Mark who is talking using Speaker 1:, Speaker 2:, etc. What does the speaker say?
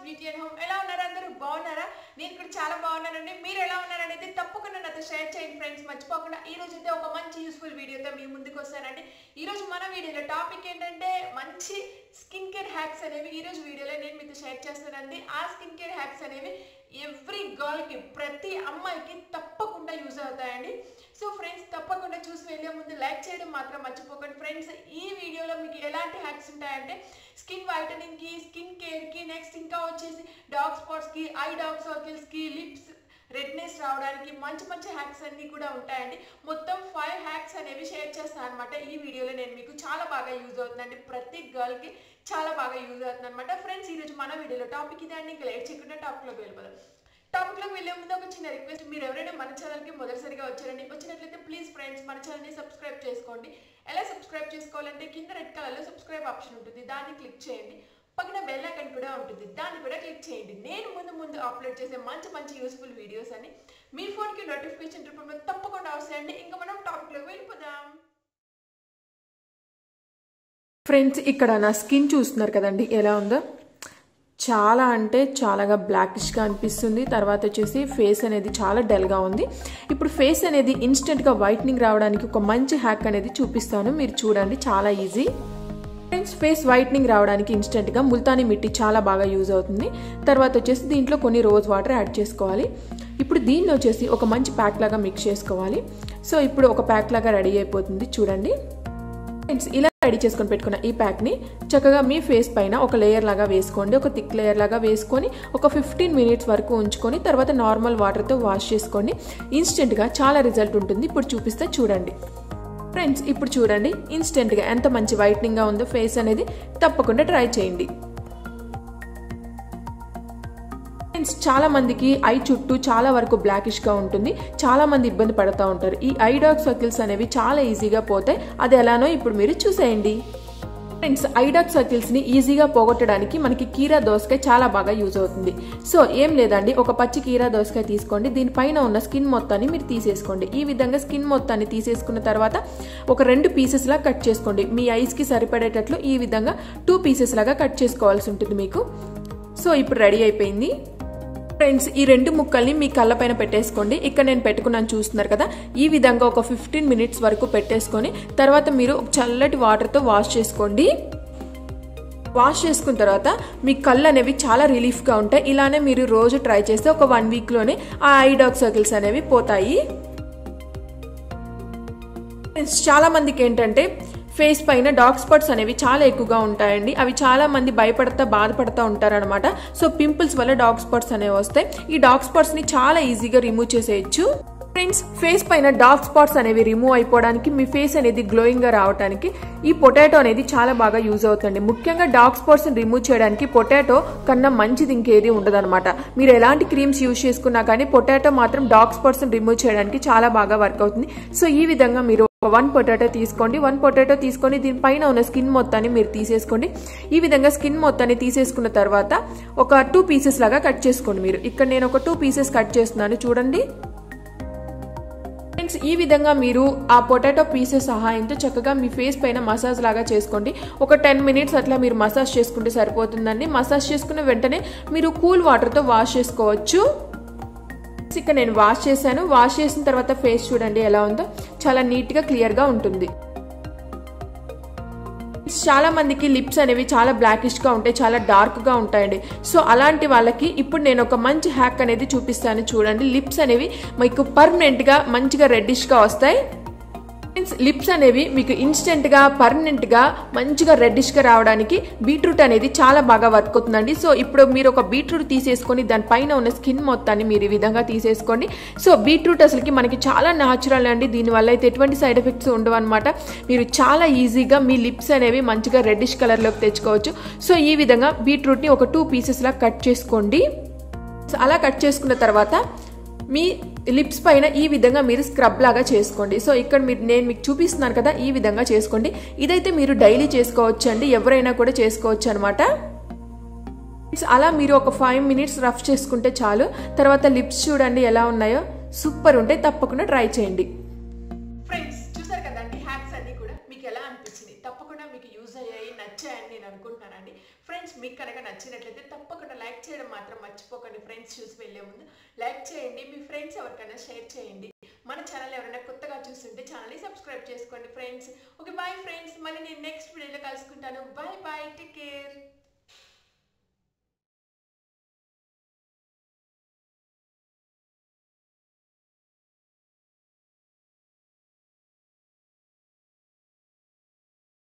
Speaker 1: beauty and home ఎలా ఉన్నారు అందరూ బాగున్నారా నేను కూడా చాలా బాగున్నానండి మీరు ఎలా ఉన్నారనేది తప్పకుండా నాతో షేర్ చేయండి ఫ్రెండ్స్ మర్చిపోకుండా ఈ రోజు అయితే ఒక మంచి యూస్ఫుల్ వీడియోతో మీ ముందుకు వస్తానండి ఈ రోజు మన వీడియోలో టాపిక్ ఏంటంటే మంచి స్కిన్ కేర్ హ్యాక్స్ అనేవి ఈ రోజు వీడియోలో నేను మీతో షేర్ చేస్తానండి ఆ స్కిన్ కేర్ హ్యాక్స్ అనేవి ఎవ్రీ గర్ల్కి ప్రతి అమ్మాయికి తప్పకుండా యూజ్ అవుతాయండి సో ఫ్రెండ్స్ తప్పకుండా చూసి వెళ్ళే ముందు లైక్ చేయడం మాత్రం మర్చిపోకండి ఫ్రెండ్స్ ఈ వీడియోలో మీకు ఎలాంటి హ్యాక్స్ ఉంటాయంటే స్కిన్ వైటనింగ్కి స్కిన్ కేర్కి నెక్స్ట్ ఇంకా వచ్చేసి డార్క్ స్పాట్స్కి ఐ డార్క్ సర్కిల్స్కి లిప్స్ రెడ్నెస్ రావడానికి మంచి మంచి హ్యాక్స్ అన్నీ కూడా ఉంటాయండి మొత్తం ఫైవ్ హ్యాక్స్ అనేవి షేర్ చేస్తాను అనమాట ఈ వీడియోలో నేను మీకు చాలా బాగా యూజ్ అవుతుందండి ప్రతి గర్ల్కి చాలా బాగా యూజ్ అవుతుంది అనమాట ఫ్రెండ్స్ ఈరోజు మన వీడియోలో టాపిక్ ఇదే అండి ఇంకా లేట్ చేయకుండా టాపిక్లోకి వెళ్ళిపోదాం టాపిక్లోకి వెళ్ళే ముందు ఒక చిన్న రిక్వెస్ట్ మీరు ఎవరైనా మన ఛానల్కి మొదటిసారిగా వచ్చారండి వచ్చినట్లయితే ప్లీజ్ ఫ్రెండ్స్ మన ఛానల్ని సబ్స్క్రైబ్ చేసుకోండి ఎలా సబ్స్క్రైబ్ చేసుకోవాలంటే కింద రెడ్ కలర్లో సబ్స్క్రైబ్ ఆప్షన్ ఉంటుంది దాన్ని క్లిక్ చేయండి పక్కన బెల్ ఐకన్ కూడా ఉంటుంది దాన్ని కూడా క్లిక్ చేయండి నేను ముందు ముందు అప్లోడ్ చేసే మంచి మంచి యూస్ఫుల్ వీడియోస్ అని మీ ఫోన్కి నోటిఫికేషన్ రూపంలో తప్పకుండా వస్తాయండి ఇంకా మనం టాపిక్లోకి వెళ్ళిపోదాం
Speaker 2: ఫ్రెండ్స్ ఇక్కడ నా స్కిన్ చూస్తున్నారు కదండి ఎలా ఉందో చాలా అంటే చాలాగా బ్లాకిష్గా అనిపిస్తుంది తర్వాత వచ్చేసి ఫేస్ అనేది చాలా డల్గా ఉంది ఇప్పుడు ఫేస్ అనేది ఇన్స్టెంట్గా వైట్నింగ్ రావడానికి ఒక మంచి హ్యాక్ అనేది చూపిస్తాను మీరు చూడండి చాలా ఈజీ ఫ్రెండ్స్ ఫేస్ వైట్నింగ్ రావడానికి ఇన్స్టెంట్గా ముల్తానీ మిట్టి చాలా బాగా యూజ్ అవుతుంది తర్వాత వచ్చేసి దీంట్లో కొన్ని రోజ్ వాటర్ యాడ్ చేసుకోవాలి ఇప్పుడు దీన్ని వచ్చేసి ఒక మంచి ప్యాక్ లాగా మిక్స్ చేసుకోవాలి సో ఇప్పుడు ఒక ప్యాక్ లాగా రెడీ అయిపోతుంది చూడండి ఫ్రెండ్స్ ఇలా రెడీ చేసుకొని పెట్టుకున్న ఈ ప్యాక్ని చక్కగా మీ ఫేస్ పైన ఒక లేయర్ లాగా వేసుకోండి ఒక థిక్ లేయర్ లాగా వేసుకొని ఒక ఫిఫ్టీన్ మినిట్స్ వరకు ఉంచుకొని తర్వాత నార్మల్ వాటర్తో వాష్ చేసుకోండి ఇన్స్టెంట్గా చాలా రిజల్ట్ ఉంటుంది ఇప్పుడు చూపిస్తే చూడండి ఫ్రెండ్స్ ఇప్పుడు చూడండి ఇన్స్టెంట్గా ఎంత మంచి వైట్నింగ్గా ఉందో ఫేస్ అనేది తప్పకుండా ట్రై చేయండి ఫ్రెండ్స్ చాలా మందికి ఐ చుట్టూ చాలా వరకు బ్లాకిష్ గా ఉంటుంది చాలా మంది ఇబ్బంది పడుతూ ఉంటారు ఈ ఐ డాక్ సర్కిల్స్ అనేవి చాలా ఈజీగా పోతాయి అది ఎలానో ఇప్పుడు మీరు చూసేయండి ఫ్రెండ్స్ ఐడాక్ సర్కిల్స్ ని ఈజీగా పోగొట్టడానికి మనకి కీరా దోసకాయ చాలా బాగా యూజ్ అవుతుంది సో ఏం లేదండి ఒక పచ్చి కీరా దోసకాయ తీసుకోండి దీనిపైన ఉన్న స్కిన్ మొత్తాన్ని మీరు తీసేసుకోండి ఈ విధంగా స్కిన్ మొత్తాన్ని తీసేసుకున్న తర్వాత ఒక రెండు పీసెస్ లా కట్ చేసుకోండి మీ ఐస్ కి సరిపడేటట్లు ఈ విధంగా టూ పీసెస్ లాగా కట్ చేసుకోవాల్సి ఉంటుంది మీకు సో ఇప్పుడు రెడీ అయిపోయింది ఫ్రెండ్స్ ఈ రెండు ముక్కల్ని మీ కళ్ళ పైన పెట్టేసుకోండి ఇక్కడ నేను పెట్టుకున్నాను చూస్తున్నారు కదా ఈ విధంగా ఒక ఫిఫ్టీన్ మినిట్స్ వరకు పెట్టేసుకొని తర్వాత మీరు చల్లటి వాటర్తో వాష్ చేసుకోండి వాష్ చేసుకున్న తర్వాత మీ కళ్ళు అనేవి చాలా రిలీఫ్గా ఉంటాయి ఇలానే మీరు రోజు ట్రై చేస్తే ఒక వన్ వీక్లోనే ఆ ఐడాక్ సర్కిల్స్ అనేవి పోతాయి చాలా మందికి ఏంటంటే ఫేస్ పైన డార్క్ స్పాట్స్ అనేవి చాలా ఎక్కువగా ఉంటాయండి అవి చాలా మంది భయపడతా బాధపడతా ఉంటారనమాట సో పింపుల్స్ వల్ల డార్క్ స్పాట్స్ అనేవి వస్తాయి ఈ డార్క్ స్పాట్స్ ని చాలా ఈజీగా రిమూవ్ చేసేయచ్చు ఫ్రెండ్స్ ఫేస్ పైన డార్క్ స్పాట్స్ అనేవి రిమూవ్ అయిపోవడానికి మీ ఫేస్ అనేది గ్లోయింగ్ గా రావడానికి ఈ పొటాటో అనేది చాలా బాగా యూజ్ అవుతుంది ముఖ్యంగా డార్క్ స్పాట్స్ రిమూవ్ చేయడానికి పొటాటో కన్నా మంచిది ఇంకేది ఉండదన్నమాట మీరు ఎలాంటి క్రీమ్స్ యూజ్ చేసుకున్నా కానీ పొటాటో మాత్రం డార్క్ స్పాట్స్ రిమూవ్ చేయడానికి చాలా బాగా వర్క్ అవుతుంది సో ఈ విధంగా మీరు వన్ పొటాటో తీసుకోండి వన్ పొటాటో తీసుకొని దీనిపైన ఉన్న స్కిన్ మొత్తాన్ని మీరు తీసేసుకోండి ఈ విధంగా స్కిన్ మొత్తాన్ని తీసేసుకున్న తర్వాత ఒక టూ పీసెస్ లాగా కట్ చేసుకోండి మీరు ఇక్కడ నేను ఒక టూ పీసెస్ కట్ చేస్తున్నాను చూడండి ఫ్రెండ్స్ ఈ విధంగా మీరు ఆ పొటాటో పీసెస్ సహాయంతో చక్కగా మీ ఫేస్ పైన మసాజ్ లాగా చేసుకోండి ఒక టెన్ మినిట్స్ అట్లా మీరు మసాజ్ చేసుకుంటే సరిపోతుందండి మసాజ్ చేసుకున్న వెంటనే మీరు కూల్ వాటర్తో వాష్ చేసుకోవచ్చు ఇక్కడ నేను వాష్ చేశాను వాష్ చేసిన తర్వాత ఫేస్ చూడండి ఎలా ఉందో చాలా నీట్గా క్లియర్గా ఉంటుంది చాలా మందికి లిప్స్ అనేవి చాలా బ్లాకిష్ గా ఉంటాయి చాలా డార్క్ గా ఉంటాయండి సో అలాంటి వాళ్ళకి ఇప్పుడు నేను ఒక మంచి హ్యాక్ అనేది చూపిస్తాను చూడండి లిప్స్ అనేవి మీకు పర్మనెంట్ గా మంచిగా రెడ్డిష్ గా వస్తాయి లిప్స్ అనేవి మీకు ఇన్స్టెంట్ గా పర్మనెంట్ గా మంచిగా రెడ్డిష్ గా రావడానికి బీట్రూట్ అనేది చాలా బాగా వర్క్ అవుతుందండి సో ఇప్పుడు మీరు ఒక బీట్రూట్ తీసేసుకొని దానిపైన ఉన్న స్కిన్ మొత్తాన్ని మీరు ఈ విధంగా తీసేసుకోండి సో బీట్రూట్ అసలుకి మనకి చాలా న్యాచురల్ అండి దీనివల్ల అయితే ఎటువంటి సైడ్ ఎఫెక్ట్స్ ఉండవు అనమాట మీరు చాలా ఈజీగా మీ లిప్స్ అనేవి మంచిగా రెడ్డిష్ కలర్లోకి తెచ్చుకోవచ్చు సో ఈ విధంగా బీట్రూట్ని ఒక టూ పీసెస్ లా కట్ చేసుకోండి అలా కట్ చేసుకున్న తర్వాత మీ లిప్స్ పైన ఈ విధంగా మీరు స్క్రబ్ లాగా చేసుకోండి సో ఇక్కడ మీరు నేను మీకు చూపిస్తున్నాను కదా ఈ విధంగా చేసుకోండి ఇదైతే మీరు డైలీ చేసుకోవచ్చు అండి ఎవరైనా కూడా చేసుకోవచ్చు అనమాట అలా మీరు ఒక ఫైవ్ మినిట్స్ రఫ్ చేసుకుంటే చాలు తర్వాత లిప్స్ చూడండి ఎలా ఉన్నాయో సూపర్ ఉంటాయి తప్పకుండా ట్రై చేయండి
Speaker 1: ఫ్రెండ్స్ చూసారు కదండి హ్యాక్స్ అన్ని కూడా మీకు ఎలా అనిపించింది తప్పకుండా మీకు యూజ్ అయ్యాయి నచ్చాయని నేను అనుకుంటున్నానండి ఫ్రెండ్స్ మీకు కనుక నచ్చినట్లయితే తప్పకుండా లైక్ చేయడం మాత్రం మర్చిపోకండి ఫ్రెండ్స్ చూసి వెళ్ళే ముందు లైక్ చేయండి మీ ఫ్రెండ్స్ ఎవరికైనా షేర్ చేయండి మన ఛానల్ ఎవరైనా కొత్తగా చూస్తుంటే ఛానల్ని సబ్స్క్రైబ్ చేసుకోండి ఫ్రెండ్స్ ఓకే బాయ్ ఫ్రెండ్స్ మళ్ళీ నేను నెక్స్ట్ వీడియోలో కలుసుకుంటాను బాయ్ బాయ్ టేక్ కేర్